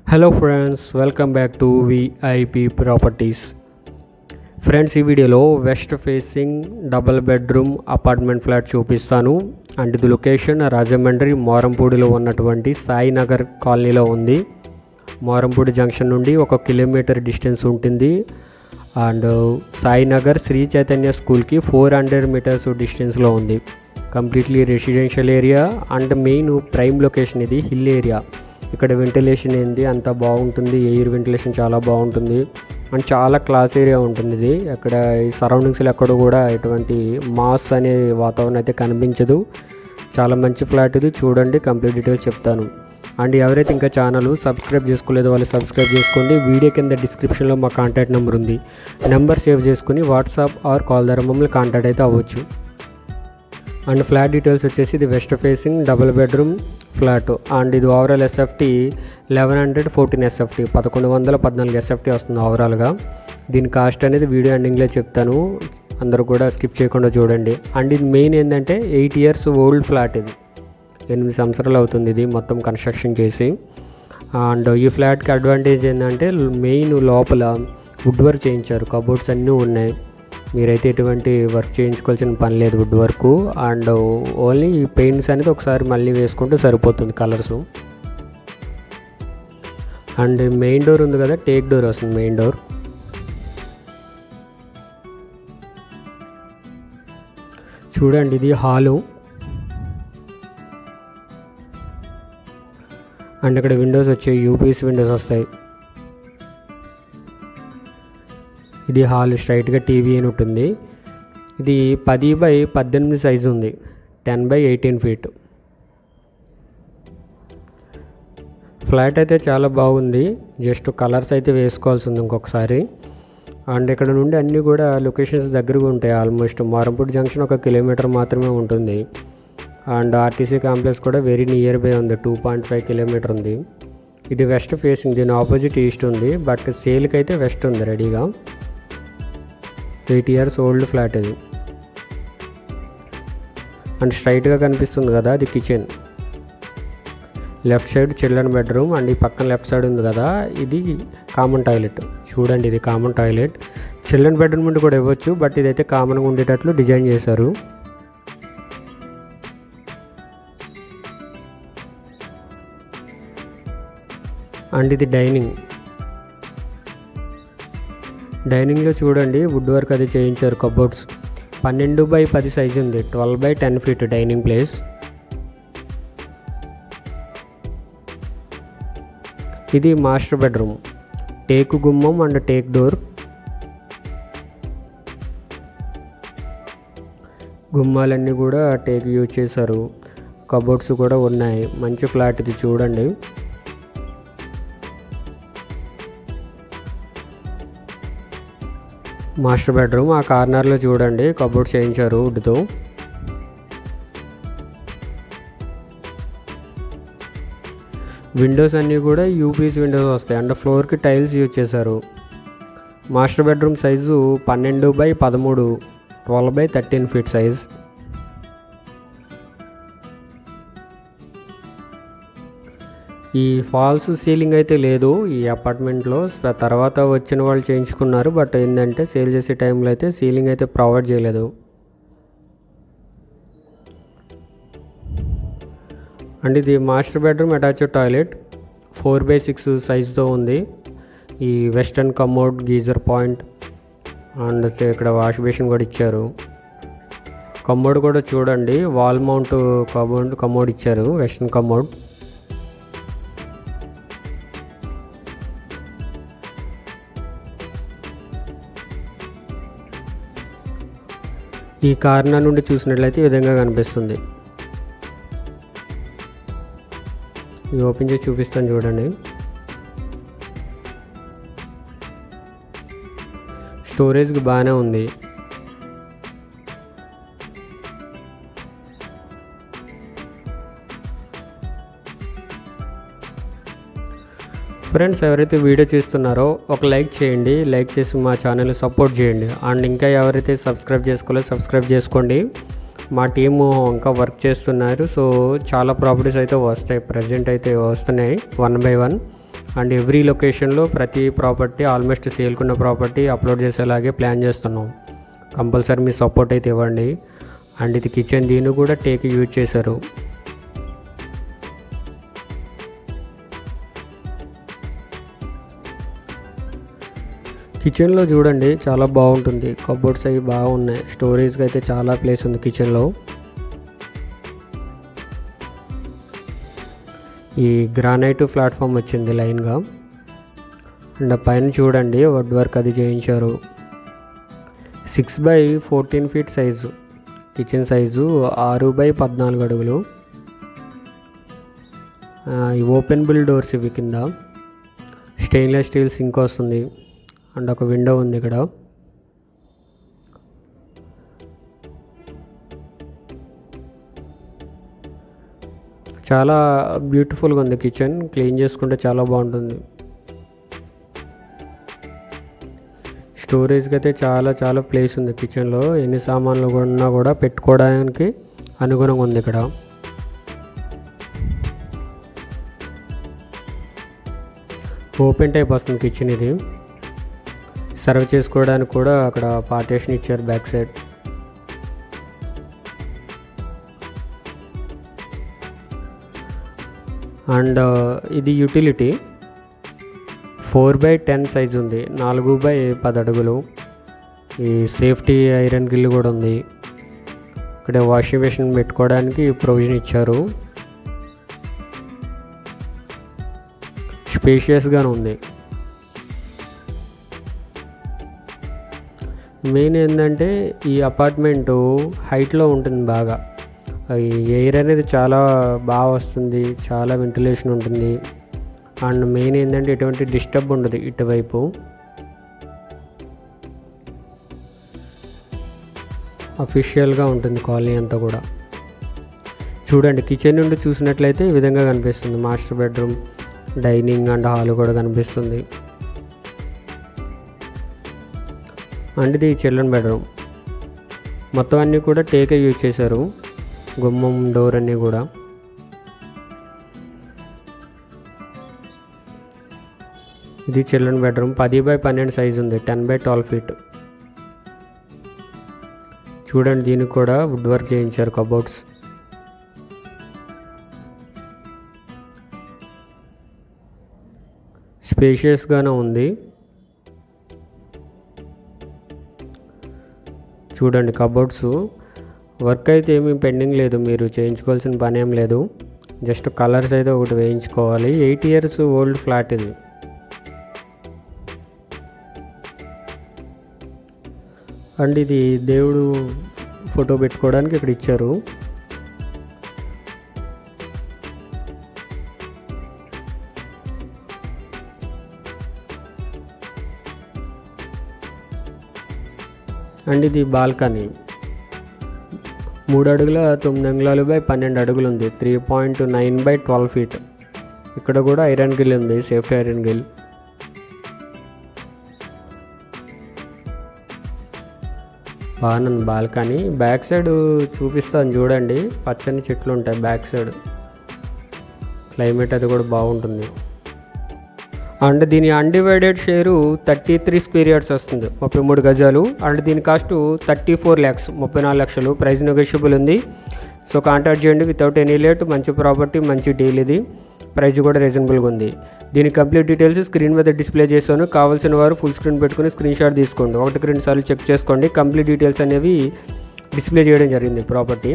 hello friends welcome back to VIP properties friends ఈ వీడియోలో west facing double bedroom apartment flat చూపిస్తాను and ఇది location Rajahmundry మోరంపూడిలో ఉన్నటువంటి సాయినగర్ కాలనీలో ఉంది మోరంపూడి జంక్షన్ నుండి ఒక కిలోమీటర్ డిస్టెన్స్ ఉంటుంది అండ్ సాయినగర్ శ్రీ చైతన్య స్కూల్కి ఫోర్ హండ్రెడ్ మీటర్స్ డిస్టెన్స్లో ఉంది completely residential area and main prime location ఇది హిల్ ఏరియా ఇక్కడ వెంటిలేషన్ ఏంది అంత బాగుంటుంది ఎయిర్ వెంటిలేషన్ చాలా బాగుంటుంది అండ్ చాలా క్లాస్ ఏరియా ఉంటుంది ఇది అక్కడ ఈ సరౌండింగ్స్లో ఎక్కడ కూడా ఎటువంటి మాస్ అనే వాతావరణం అయితే కనిపించదు చాలా మంచి ఫ్లాట్ ఇది చూడండి కంప్లీట్ డీటెయిల్స్ చెప్తాను అండ్ ఎవరైతే ఇంకా ఛానల్ సబ్స్క్రైబ్ చేసుకోలేదో వాళ్ళు సబ్స్క్రైబ్ చేసుకోండి వీడియో కింద డిస్క్రిప్షన్లో మా కాంటాక్ట్ నెంబర్ ఉంది నెంబర్ సేవ్ చేసుకుని వాట్సాప్ ఆర్ కాల్ ద్వారా మమ్మల్ని కాంటాక్ట్ అయితే అవ్వచ్చు అండ్ ఫ్లాట్ డీటెయిల్స్ వచ్చేసి ఇది west facing double bedroom flat and ఇది overall SFT eleven hundred fourteen SFT పదకొండు వందల పద్నాలుగు ఎస్ఎఫ్టీ వస్తుంది ఓవరాల్గా దీని కాస్ట్ అనేది వీడియో ఎండింగ్లో చెప్తాను అందరూ కూడా స్కిప్ చేయకుండా చూడండి అండ్ ఇది మెయిన్ ఏంటంటే ఎయిట్ ఇయర్స్ ఓల్డ్ ఫ్లాట్ ఇది ఎనిమిది సంవత్సరాలు అవుతుంది ఇది మొత్తం కన్స్ట్రక్షన్ చేసి అండ్ ఈ ఫ్లాట్కి అడ్వాంటేజ్ ఏంటంటే మెయిన్ లోపల వుడ్ వర్క్ చేయించారు కబోర్డ్స్ అన్నీ ఉన్నాయి మీరైతే ఎటువంటి వర్క్ చేయించుకోవాల్సిన పని లేదు వుడ్ వర్క్ అండ్ ఓన్లీ ఈ పెయింట్స్ అనేది ఒకసారి మళ్ళీ వేసుకుంటే సరిపోతుంది కలర్స్ అండ్ మెయిన్ డోర్ ఉంది కదా టేక్ డోర్ వస్తుంది మెయిన్ డోర్ చూడండి ఇది హాలు అండ్ ఇక్కడ విండోస్ వచ్చాయి యూపీఎస్ విండోస్ వస్తాయి ఇది హాల్ స్ట్రైట్గా టీవీ అని ఉంటుంది ఇది పది బై పద్దెనిమిది సైజు ఉంది ten by eighteen feet flat అయితే చాలా బాగుంది జస్ట్ కలర్స్ అయితే వేసుకోవాల్సి ఉంది ఇంకొకసారి అండ్ ఇక్కడ నుండి అన్నీ కూడా లొకేషన్స్ దగ్గరగా ఉంటాయి ఆల్మోస్ట్ మారంపూడి జంక్షన్ ఒక కిలోమీటర్ మాత్రమే ఉంటుంది అండ్ ఆర్టీసీ కాంప్లెక్స్ కూడా వెరీ నియర్ బై ఉంది టూ పాయింట్ ఫైవ్ కిలోమీటర్ ఉంది ఇది వెస్ట్ ఫేసింగ్ దీని ఆపోజిట్ ఈస్ట్ ఉంది బట్ సేల్కి అయితే వెస్ట్ ఉంది రెడీగా ఎయిట్ ఇయర్స్ ఓల్డ్ ఫ్లాట్ ఇది అండ్ స్ట్రైట్గా కనిపిస్తుంది కదా అది kitchen left side children bedroom and ఈ పక్కన లెఫ్ట్ సైడ్ ఉంది కదా ఇది కామన్ టాయిలెట్ చూడండి ఇది కామన్ టాయిలెట్ చిల్డ్రన్ బెడ్రూమ్ నుండి కూడా ఇవ్వచ్చు బట్ ఇదైతే కామన్గా ఉండేటట్లు డిజైన్ చేశారు అండ్ ఇది డైనింగ్ డైనింగ్లో చూడండి వుడ్ వర్క్ అది చేయించారు కబోర్డ్స్ పన్నెండు బై పది సైజు ఉంది twelve by ten feet dining place ఇది మాస్టర్ బెడ్రూమ్ టేక్ గుమ్మం అండ్ టేక్ డోర్ గుమ్మాలన్నీ కూడా టేక్ యూజ్ చేశారు కబోర్డ్స్ కూడా ఉన్నాయి మంచి ఫ్లాట్ ఇది చూడండి మాస్టర్ బెడ్రూమ్ ఆ కార్నర్లో చూడండి కబోర్డ్ చేయించారు వుడ్తో విండోస్ అన్నీ కూడా యూపీఎస్ విండోస్ వస్తాయి అండ్ ఫ్లోర్కి టైల్స్ యూజ్ చేశారు మాస్టర్ బెడ్రూమ్ సైజు పన్నెండు బై పదమూడు twelve by thirteen feet size ఈ ఫాల్స్ సీలింగ్ అయితే లేదు ఈ అపార్ట్మెంట్లో తర్వాత వచ్చిన వాళ్ళు చేయించుకున్నారు బట్ ఏంటంటే సేల్ చేసే టైంలో అయితే సీలింగ్ అయితే ప్రొవైడ్ చేయలేదు అండ్ ఇది master bedroom attached toilet four by six సైజ్తో ఉంది ఈ western commode geyser point and ఇక్కడ వాష్ బేసిన్ కూడా ఇచ్చారు కమోడ్ కూడా చూడండి వాల్ మౌంట్ కమోడ్ కమోడ్ ఇచ్చారు వెస్టర్న్ కమోడ్ ఈ కార్నర్ నుండి చూసినట్లయితే ఈ విధంగా కనిపిస్తుంది ఇది ఓపెన్ చేసి చూపిస్తాను చూడండి స్టోరేజ్కి బాగానే ఉంది ఫ్రెండ్స్ ఎవరైతే వీడియో చూస్తున్నారో ఒక లైక్ చేయండి లైక్ చేసి మా ఛానల్ సపోర్ట్ చేయండి అండ్ ఇంకా ఎవరైతే సబ్స్క్రైబ్ చేసుకోలేదో సబ్స్క్రైబ్ చేసుకోండి మా టీము ఇంకా వర్క్ చేస్తున్నారు సో చాలా ప్రాపర్టీస్ అయితే వస్తాయి ప్రజెంట్ అయితే వస్తున్నాయి one by one and every లొకేషన్లో ప్రతి ప్రాపర్టీ ఆల్మోస్ట్ సేల్కున్న ప్రాపర్టీ అప్లోడ్ చేసేలాగే ప్లాన్ చేస్తున్నాం కంపల్సరీ మీ సపోర్ట్ అయితే ఇవ్వండి అండ్ ఇది కిచెన్ దీన్ని కూడా టేక్ యూజ్ చేశారు కిచెన్లో చూడండి చాలా బాగుంటుంది కబోర్డ్స్ అవి బాగున్నాయి స్టోరేజ్కి అయితే చాలా ప్లేస్ ఉంది కిచెన్లో ఈ గ్రానైట్ ప్లాట్ఫామ్ వచ్చింది లైన్గా అండ్ ఆ పైన చూడండి వుడ్ వర్క్ అది చేయించారు six by fourteen feet size kitchen size ఆరు బై పద్నాలుగు అడుగులు ఆ, ఈ ఓపెన్ బిల్ డోర్స్ ఇవి కింద స్టెయిన్లెస్ స్టీల్ సింక్ వస్తుంది అండ్ ఒక విండో ఉంది ఇక్కడ చాలా బ్యూటిఫుల్గా ఉంది కిచెన్ క్లీన్ చేసుకుంటే చాలా బాగుంటుంది స్టోరేజ్కి అయితే చాలా చాలా ప్లేస్ ఉంది కిచెన్లో ఎన్ని సామాన్లు ఉన్నా కూడా పెట్టుకోవడానికి అనుగుణంగా ఉంది ఇక్కడ ఓపెన్ టైప్ వస్తుంది కిచెన్ ఇది సర్వ్ చేసుకోవడానికి కూడా అక్కడ పార్టేషన్ ఇచ్చారు బ్యాక్ సైడ్ అండ్ ఇది utility four by ten size ఉంది నాలుగు బై పది అడుగులు ఈ సేఫ్టీ ఐరన్ గిల్లు కూడా ఉంది ఇక్కడ వాషింగ్ మెషిన్ పెట్టుకోవడానికి ప్రొవిజన్ ఇచ్చారు స్పేషియస్గానే ఉంది మెయిన్ ఏంటంటే ఈ అపార్ట్మెంటు హైట్లో ఉంటుంది బాగా ఈ ఎయిర్ అనేది చాలా బాగా వస్తుంది చాలా వెంటిలేషన్ ఉంటుంది అండ్ మెయిన్ ఏంటంటే ఎటువంటి డిస్టర్బ్ ఉండదు ఇటువైపు అఫీషియల్గా ఉంటుంది కాలనీ అంతా కూడా చూడండి కిచెన్ నుండి చూసినట్లయితే ఈ విధంగా కనిపిస్తుంది master bedroom dining and hall కూడా కనిపిస్తుంది అండ్ ఇది చిల్డ్రన్ బెడ్రూమ్ మొత్తం అన్నీ కూడా టేకే యూజ్ చేశారు గుమ్మం డోర్ అన్నీ కూడా ఇది చిల్డ్రన్ బెడ్రూమ్ పది బై పన్నెండు సైజు ఉంది టెన్ బై ట్వెల్వ్ ఫీట్ చూడండి దీనికి కూడా వుడ్ వర్క్ చేయించారు కబోర్డ్స్ స్పేషియస్గానే ఉంది చూడండి కబోర్డ్స్ వర్క్ అయితే ఏమీ పెండింగ్ లేదు మీరు చేయించుకోవాల్సిన పని ఏం లేదు జస్ట్ కలర్స్ అయితే ఒకటి వేయించుకోవాలి ఎయిట్ ఇయర్స్ ఓల్డ్ ఫ్లాట్ ఇది అండ్ ఇది దేవుడు ఫోటో పెట్టుకోవడానికి ఇక్కడ ఇచ్చారు అండ్ ఇది బాల్కనీ మూడు అడుగుల తొమ్మిది అంగుళాలు బై పన్నెండు అడుగులు ఉంది three point nine by twelve feet ఇక్కడ కూడా ఐరన్ గిల్ ఉంది సేఫ్టీ ఐరన్ గిల్ బాగుంది బాల్కనీ బ్యాక్ సైడ్ చూపిస్తాను చూడండి పచ్చని చెట్లు ఉంటాయి బ్యాక్ సైడ్ క్లైమేట్ అది కూడా బాగుంటుంది అండ్ దీని undivided share thirty three square yards వస్తుంది ముప్పై మూడు గజాలు అండ్ దీని కాస్ట్ థర్టీ ఫోర్ ల్యాక్స్ ముప్పై నాలుగు లక్షలు ప్రైస్ నెగోషియబుల్ ఉంది సో కాంటాక్ట్ చేయండి వితౌట్ ఎనీ లేట్ మంచి ప్రాపర్టీ మంచి డీల్ ఇది ప్రైస్ కూడా రీజనబుల్గా ఉంది దీని కంప్లీట్ డీటెయిల్స్ స్క్రీన్ మీద డిస్ప్లే చేశాను కావాల్సిన వారు ఫుల్ స్క్రీన్ పెట్టుకుని స్క్రీన్ షాట్ తీసుకోండి ఒకటికి రెండు సార్లు చెక్ చేసుకోండి కంప్లీట్ డీటెయిల్స్ అనేవి డిస్ప్లే చేయడం జరిగింది ప్రాపర్టీ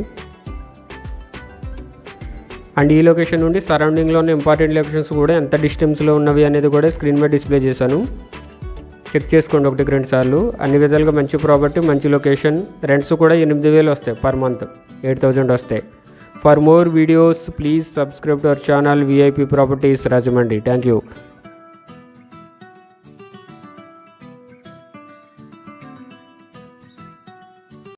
అండ్ ఈ లొకేషన్ నుండి సరౌండింగ్లో ఉన్న ఇంపార్టెంట్ లొకేషన్స్ కూడా ఎంత డిస్టెన్స్లో ఉన్నవి అనేది కూడా స్క్రీన్ మీద డిస్ప్లే చేశాను చెక్ చేసుకోండి ఒకటికి రెండు సార్లు అన్ని విధాలుగా మంచి ప్రాపర్టీ మంచి లొకేషన్ రెంట్స్ కూడా ఎనిమిది వేలు వస్తాయి పర్ మంత్ ఎయిట్ థౌజండ్ వస్తాయి for more videos please subscribe to our channel VIP properties Rajahmundry thank you